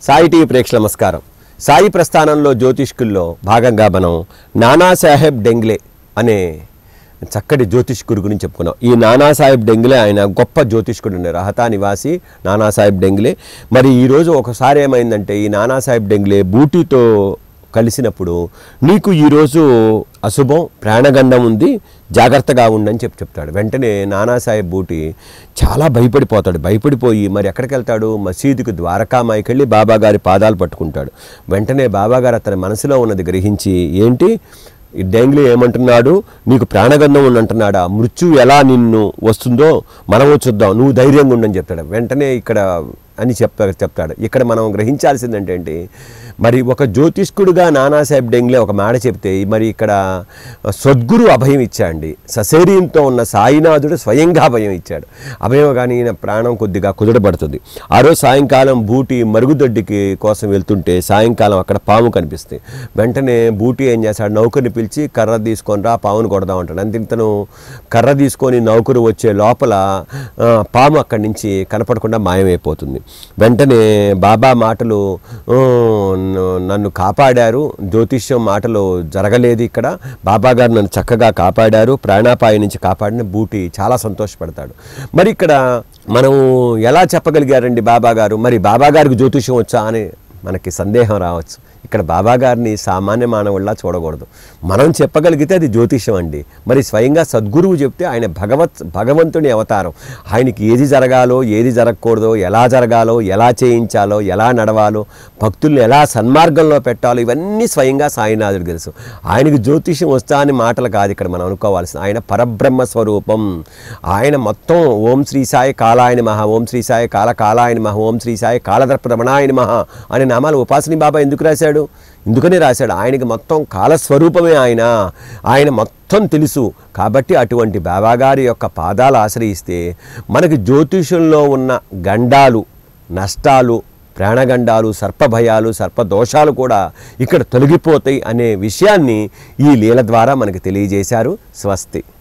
Sai TV ప్రేక్షకుల నమస్కారం సాయి ప్రస్థానంలో జ్యోతిష్కుల్లో భాగంగా మనం నానాసాహెబ్ డెంగ్లే అనే చక్కటి జ్యోతిష్కుడు గురించి చెప్పుకున్నాం ఈ నానాసాహెబ్ డెంగ్లే ఆయన గొప్ప జ్యోతిష్కుడు ఉండే రహతా నివాసి నానాసాహెబ్ డెంగ్లే మరి ఈరోజు ఒకసారి ఏమైందంటే ఈ నానాసాహెబ్ డెంగ్లే బూటీతో కలిసినప్పుడు నీకు ఈరోజు అశుభం ప్రాణగండం ఉంది జాగ్రత్తగా ఉండని చెప్పి చెప్తాడు వెంటనే నానాసాహెబ్ బూటి చాలా భయపడిపోతాడు భయపడిపోయి మరి ఎక్కడికి వెళ్తాడు మసీదుకు ద్వారకామాయికి వెళ్ళి బాబాగారి పాదాలు పట్టుకుంటాడు వెంటనే బాబాగారు అతని మనసులో ఉన్నది గ్రహించి ఏంటి ఈ డెంగ్లీ ఏమంటున్నాడు నీకు ప్రాణగంధం ఉందంటున్నాడా మృత్యు ఎలా నిన్ను వస్తుందో మనము చూద్దాం నువ్వు ధైర్యంగా ఉండని చెప్తాడు వెంటనే ఇక్కడ అని చెప్తా చెప్తాడు ఇక్కడ మనం గ్రహించాల్సింది ఏంటంటే మరి ఒక జ్యోతిష్కుడుగా నానాసాహెబ్ డెంగ్లే ఒక మాట చెప్తే మరి ఇక్కడ సద్గురు అభయం ఇచ్చాండి సశరీరంతో ఉన్న సాయినాథుడు స్వయంగా అభయం ఇచ్చాడు అభయం కానీ ఈయన ప్రాణం కొద్దిగా కుదుటపడుతుంది ఆ రోజు సాయంకాలం బూటి మరుగుదొడ్డికి కోసం వెళ్తుంటే సాయంకాలం అక్కడ పాము కనిపిస్తుంది వెంటనే బూటి ఏం చేస్తాడు నౌకర్ని పిలిచి కర్ర తీసుకొని రా పామును కొడదాం అంటాడు అంతే ఇతను కర్ర తీసుకొని నౌకరు వచ్చే లోపల ఆ, పాము అక్కడి నుంచి కనపడకుండా మాయమైపోతుంది వెంటనే బాబా మాటలు "ఓ, న- నన్ను కాపాడారు జ్యోతిష్యం మాటలు జరగలేదు ఇక్కడ బాబా గారు నన్ను చక్కగా కాపాడారు ప్రాణాపాయ నుంచి కాపాడిన బూటి చాలా సంతోషపడతాడు మరి ఇక్కడ మనం ఎలా చెప్పగలిగారండి బాబా గారు మరి బాబా గారికి జ్యోతిష్యం వచ్చా అని మనకి సందేహం రావచ్చు ఇక్కడ బాబా గారిని సామాన్య మానవుల్లా చూడకూడదు మనం చెప్పగలిగితే అది జ్యోతిషం అండి మరి స్వయంగా సద్గురువు చెప్తే ఆయన భగవత్ భగవంతుని అవతారం ఆయనకి ఏది జరగాలో ఏది జరగకూడదో ఎలా జరగాలో ఎలా చేయించాలో ఎలా నడవాలో భక్తుల్ని ఎలా సన్మార్గంలో పెట్టాలో ఇవన్నీ స్వయంగా సాయినాథుడు తెలుసు ఆయనకి జ్యోతిషం వస్తా అని మాటలు కాదు ఇక్కడ మనం అనుకోవాల్సింది ఆయన పరబ్రహ్మ స్వరూపం ఆయన మొత్తం ఓం శ్రీ సాయి కాలాయని మహా ఓం శ్రీ సాయి కాల కాలాయని మహా ఓం శ్రీ సాయి కాలదర్ప రమణాయని మహా అనే నామాలు ఉపాసని బాబా ఎందుకు రాశాడు ఎందుకని రాశాడు ఆయనకి మొత్తం కాలస్వరూపమే ఆయన ఆయన మొత్తం తెలుసు కాబట్టి అటువంటి బాబాగారి యొక్క పాదాలు ఆశ్రయిస్తే మనకి జ్యోతిషంలో ఉన్న గండాలు నష్టాలు ప్రాణగండాలు సర్పభయాలు సర్పదోషాలు కూడా ఇక్కడ తొలగిపోతాయి అనే విషయాన్ని ఈ లీల ద్వారా మనకు తెలియజేశారు స్వస్తి